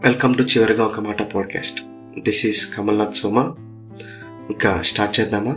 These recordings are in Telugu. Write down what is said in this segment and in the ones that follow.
వెల్కమ్ టు చివరిగా ఒక మాట podcast this is Kamalnath Soma ఇంకా స్టార్ట్ చేద్దామా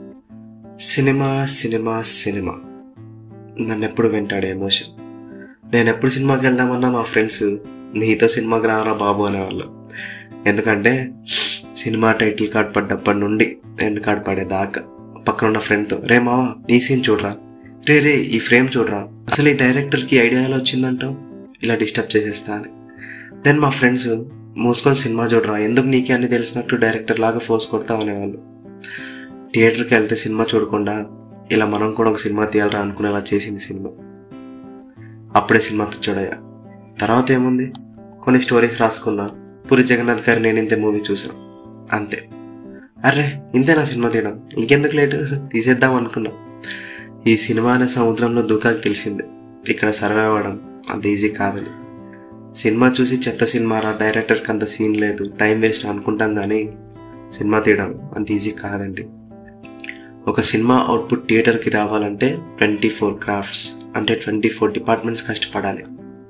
సినిమా సినిమా సినిమా నన్ను ఎప్పుడు వెంటాడే ఎమోషన్ నేను ఎప్పుడు సినిమాకి వెళ్దామన్నా మా ఫ్రెండ్స్ నీతో సినిమాకి రారా బాబు అనేవాళ్ళు ఎందుకంటే సినిమా టైటిల్ కార్డ్ పడ్డప్పటి నుండి ఎండ్ కార్డ్ పడేదాకా పక్కన ఉన్న ఫ్రెండ్తో రే మావా ఈ సీన్ చూడరా రే రే ఈ ఫ్రేమ్ చూడరా అసలు ఈ డైరెక్టర్కి ఐడియా ఎలా వచ్చిందంటావు ఇలా డిస్టర్బ్ చేసేస్తా అని దెన్ మా ఫ్రెండ్స్ మూసుకొని సినిమా చూడరా ఎందుకు నీకే అన్ని తెలిసినట్టు డైరెక్టర్ లాగా ఫోర్స్ కొడతావు అనేవాళ్ళు థియేటర్కి వెళ్తే సినిమా చూడకుండా ఇలా మనం కూడా ఒక సినిమా తీయాలరా అనుకునేలా చేసింది సినిమా అప్పుడే సినిమా పిచ్చోడయ్యా తర్వాత ఏముంది కొన్ని స్టోరీస్ రాసుకున్నా పూరి జగన్నాథ్ గారి నేను ఇంతే మూవీ చూసాం అంతే అరే ఇంతేనా సినిమా తీయడం ఇంకెందుకు లేటు తీసేద్దాం అనుకున్నా ఈ సినిమా అనే సముద్రంలో దూకాకి తెలిసింది ఇక్కడ సర్వే అవ్వడం అంత ఈజీ కాదని సినిమా చూసి చెత్త సినిమా రా డైరెక్టర్కి అంత సీన్ లేదు టైం వేస్ట్ అనుకుంటాం కానీ సినిమా తీయడం అంత ఈజీ కాదండి ఒక సినిమా అవుట్పుట్ థియేటర్కి రావాలంటే ట్వంటీ ఫోర్ క్రాఫ్ట్స్ అంటే ట్వంటీ ఫోర్ డిపార్ట్మెంట్స్ కష్టపడాలి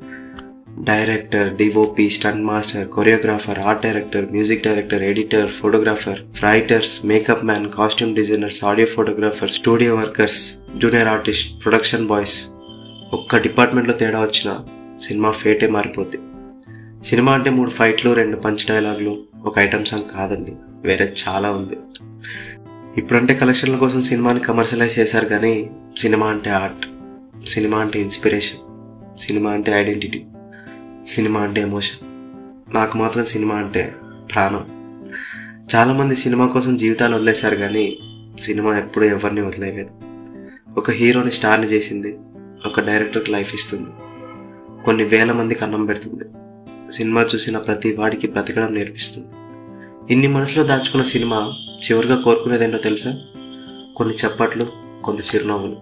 director DOP stunt master choreographer art director music director editor photographer writers makeup man costume designers audio photographer studio workers junior artist production boys ఒక్క డిపార్ట్మెంట్లో తేడా వచ్చినా సినిమా ఫేటే మారిపోద్ది సినిమా అంటే మూడు ఫైట్లు రెండు పంచ్ డైలాగులు ఒక ఐటమ్ సాంగ్ కాదండి వేరే చాలా ఉంది ఇప్పుడంటే కలెక్షన్ల కోసం సినిమాని కమర్షియలైజ్ చేశారు కానీ సినిమా అంటే ఆర్ట్ సినిమా అంటే ఇన్స్పిరేషన్ సినిమా అంటే ఐడెంటిటీ సినిమా అంటే ఎమోషన్ నాకు మాత్రం సినిమా అంటే ప్రాణం చాలామంది సినిమా కోసం జీవితాలు వదిలేశారు కానీ సినిమా ఎప్పుడూ ఎవరిని వదిలేయలేదు ఒక హీరోని స్టార్ని చేసింది ఒక డైరెక్టర్కి లైఫ్ ఇస్తుంది కొన్ని వేల మందికి అన్నం పెడుతుంది సినిమా చూసిన ప్రతి వాడికి బ్రతకడం నేర్పిస్తుంది ఇన్ని మనసులో దాచుకున్న సినిమా చివరిగా కోరుకునేదేంటో తెలుసా కొన్ని చప్పట్లు కొంత చిరునవ్వులు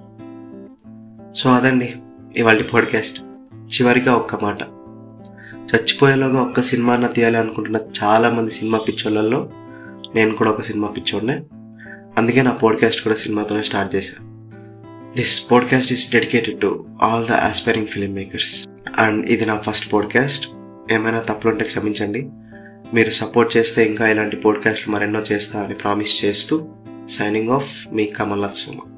సో అదండి ఇవాళ పాడ్కాస్ట్ చివరిగా ఒక్క మాట చచ్చిపోయేలోగా ఒక్క సినిమా అన్న తీయాలి అనుకుంటున్న చాలా మంది సినిమా పిచ్చోళ్ళల్లో నేను కూడా ఒక సినిమా పిచ్చోడ్నే అందుకే నా పాడ్కాస్ట్ కూడా సినిమాతోనే స్టార్ట్ చేశాను this podcast is dedicated to all the aspiring film makers and ఇది నా ఫస్ట్ పాడ్కాస్ట్ ఏమైనా తప్పులుంటే క్షమించండి మీరు సపోర్ట్ చేస్తే ఇంకా ఇలాంటి పాడ్కాస్ట్లు మరెన్నో చేస్తా అని ప్రామిస్ చేస్తూ సైనింగ్ ఆఫ్ మీ కమల్ సుమ